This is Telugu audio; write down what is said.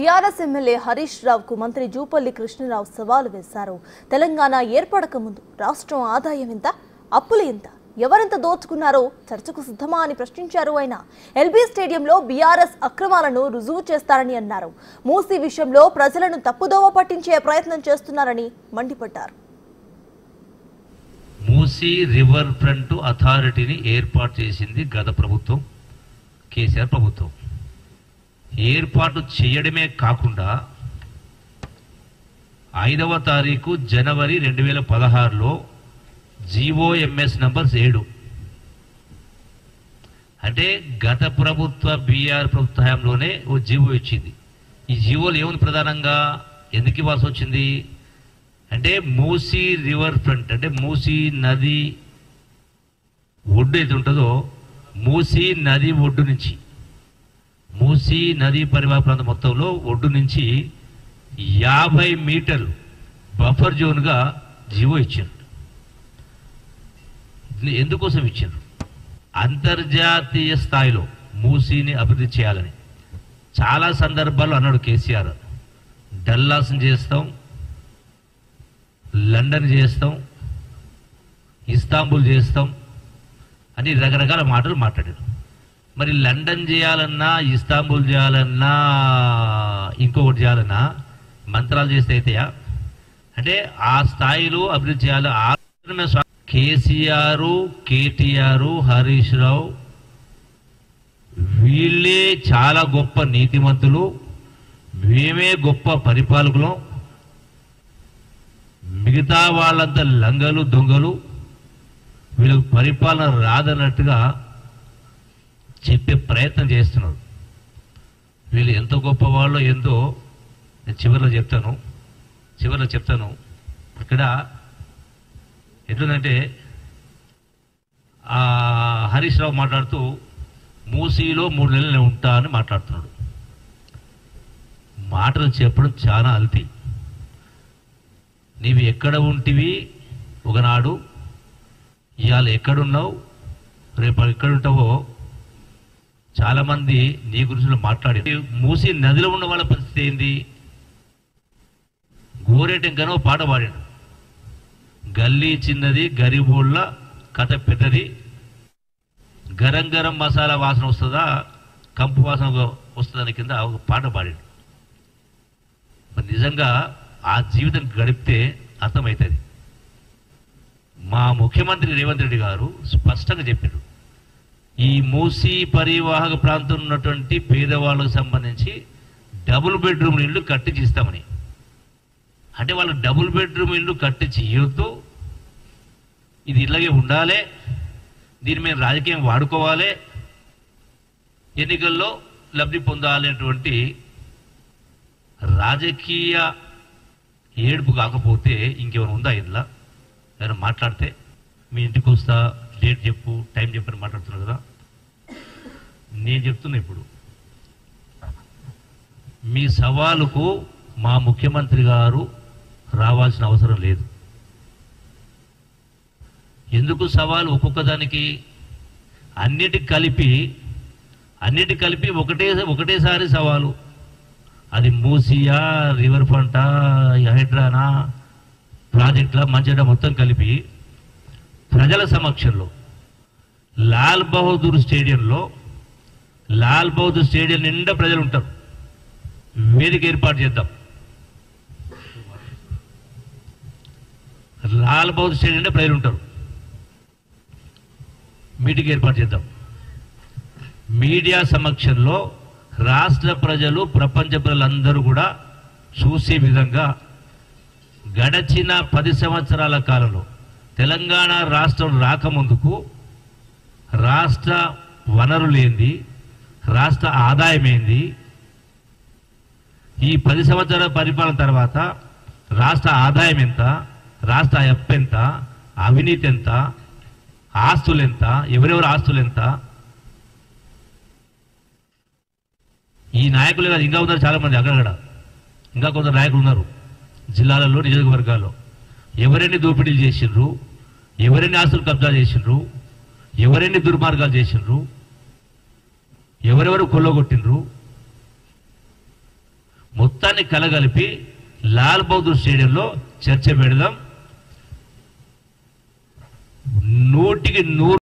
టీఆర్ఎస్ ఎమ్మెల్యే హరీష్ రావుకు మంత్రి జూపల్లి కృష్ణరావు సవాలు వేశారు తెలంగాణ ఏర్పడక ముందు రాష్ట్రం ఆదాయం ఎంత అప్పులు ఎంత ఎవరెంత దోచుకున్నారో చర్చకు సిద్ధమా అని ప్రశ్నించారు ఆయన ఎల్బీ స్టేడియంలో బీఆర్ఎస్ అక్రమాలను రుజువు చేస్తారని అన్నారు మూసీ విషయంలో ప్రజలను తప్పుదోవ పట్టించే ప్రయత్నం చేస్తున్నారని మండిపడ్డారు మూసీ రివర్ ఫ్రంట్ అథారిటీని ఏర్పాటు చేసింది గత ప్రభుత్వం కేసీఆర్ ప్రభుత్వం ఏర్పాటు చేయడమే కాకుండా ఐదవ తారీఖు జనవరి రెండు వేల పదహారులో జీఓఎంఎస్ నంబర్ ఏడు అంటే గత ప్రభుత్వ బీఆర్ ప్రభుత్వ హయాంలోనే ఓ జీవో ఇచ్చింది ఈ జీవోలు ఏముంది ప్రధానంగా ఎందుకు ఇవ్వాల్సి వచ్చింది అంటే మూసీ రివర్ ఫ్రంట్ అంటే మూసీ నది ఒడ్డు ఏది ఉంటుందో మూసీ నది ఒడ్డు నుంచి మూసీ నదీ పరివాహ ప్రాంతం మొత్తంలో ఒడ్డు నుంచి యాభై మీటర్లు బఫర్ జోన్గా జీవో ఇచ్చారు ఇది ఎందుకోసం ఇచ్చారు అంతర్జాతీయ స్థాయిలో మూసీని అభివృద్ధి చేయాలని చాలా సందర్భాల్లో అన్నాడు కేసీఆర్ డల్లాస్ని చేస్తాం లండన్ చేస్తాం ఇస్తాంబుల్ చేస్తాం అని రకరకాల మాటలు మాట్లాడారు మరి లండన్ చేయాలన్నా ఇస్తాంబుల్ చేయాలన్నా ఇంకొకటి చేయాలన్నా మంత్రాలు చేస్తే అయితాయా అంటే ఆ స్థాయిలో అభివృద్ధి చేయాలి ఆ కేసీఆర్ కేటీఆర్ హరీష్ రావు వీళ్ళే చాలా గొప్ప నీతిమంతులు మేమే గొప్ప పరిపాలకులం మిగతా వాళ్ళంతా లంగలు దొంగలు వీళ్ళకు పరిపాలన రాదన్నట్టుగా చెప్పే ప్రయత్నం చేస్తున్నారు వీళ్ళు ఎంత గొప్ప వాళ్ళో ఎంతో నేను చివరిలో చెప్తాను చివరిలో చెప్తాను ఇక్కడ ఎట్లుందంటే ఆ హరీష్ రావు మాట్లాడుతూ మూసీలో మూడు నెలలు నేను ఉంటా అని మాట్లాడుతున్నాడు మాటలు చెప్పడం చాలా అల్తీ నీవు ఎక్కడ ఉంటివి ఒకనాడు ఇవాళ ఎక్కడున్నావు రేపు ఎక్కడ ఉంటావో చాలామంది నీ గురించి మాట్లాడి మూసి నదిలో ఉన్న వాళ్ళ పరిస్థితి ఏంది గోరేటెంకనో పాట పాడాడు గల్లీ చిన్నది గరిబోళ్ళ కథ పెద్దది గరం గరం మసాలా వాసన వస్తుందా కంపు వాసన వస్తుందని కింద ఒక పాట పాడాడు మరి నిజంగా ఆ జీవితం గడిపితే అర్థమవుతుంది మా ముఖ్యమంత్రి రేవంత్ రెడ్డి గారు స్పష్టంగా చెప్పారు ఈ మూసీ పరివాహక ప్రాంతంలో ఉన్నటువంటి పేదవాళ్ళకు సంబంధించి డబుల్ బెడ్రూమ్ ఇల్లు కట్టించి ఇస్తామని అంటే వాళ్ళు డబుల్ బెడ్రూమ్ ఇల్లు కట్టించి ఇవ్వద్దు ఇది ఇలాగే ఉండాలి దీని మీద రాజకీయం వాడుకోవాలి ఎన్నికల్లో లబ్ధి పొందాలనేటువంటి రాజకీయ ఏడుపు కాకపోతే ఇంకేమైనా ఉందా ఇందులో ఏమైనా మాట్లాడితే మీ ఇంటికి వస్తా డేట్ చెప్పు టైం చెప్పని మాట్లాడుతున్నారు కదా నేను చెప్తున్నా ఇప్పుడు మీ సవాలుకు మా ముఖ్యమంత్రి గారు రావాల్సిన అవసరం లేదు ఎందుకు సవాలు ఒక్కొక్క దానికి అన్నిటి కలిపి అన్నిటి కలిపి ఒకటే ఒకటేసారి సవాలు అది మూసియా రివర్ ఫ్రంటా హైడ్రానా ప్రాజెక్టుల మంచిగా మొత్తం కలిపి ప్రజల సమక్షంలో లాల్ బహదూర్ స్టేడియంలో లాల్ బహదూర్ స్టేడియం నిండా ప్రజలు ఉంటారు వేదిక ఏర్పాటు చేద్దాం లాల్ బహదూర్ స్టేడియం నిండా ప్రజలు ఉంటారు మీటింగ్ ఏర్పాటు చేద్దాం మీడియా సమక్షంలో రాష్ట్ర ప్రజలు ప్రపంచ ప్రజలందరూ కూడా చూసే విధంగా గడచిన పది సంవత్సరాల కాలంలో తెలంగాణ రాష్ట్రం రాకముందుకు రాష్ట్ర వనరులు ఏంది రాష్ట్ర ఆదాయం ఏంది ఈ పది సంవత్సరాల పరిపాలన తర్వాత రాష్ట్ర ఆదాయం ఎంత రాష్ట్ర అప్పు ఎంత అవినీతి ఎంత ఆస్తులు ఎంత ఎవరెవరి ఆస్తులు ఎంత ఈ నాయకులు కాదు ఇంకా ఉన్నారు చాలా మంది అక్కడక్కడ ఇంకా కొందరు నాయకులు ఉన్నారు జిల్లాలలో నియోజకవర్గాల్లో ఎవరెన్ని దోపిడీలు చేసిండ్రు ఎవరెన్ని ఆస్తులు కబ్జా చేసిండ్రు ఎవరెన్ని దుర్మార్గాలు చేసిండ్రు ఎవరెవరు కొల్లగొట్టిండ్రు మొత్తాన్ని కలగలిపి లాల్ బహదూర్ స్టేడియంలో చర్చ పెడదాం నూటికి నూరు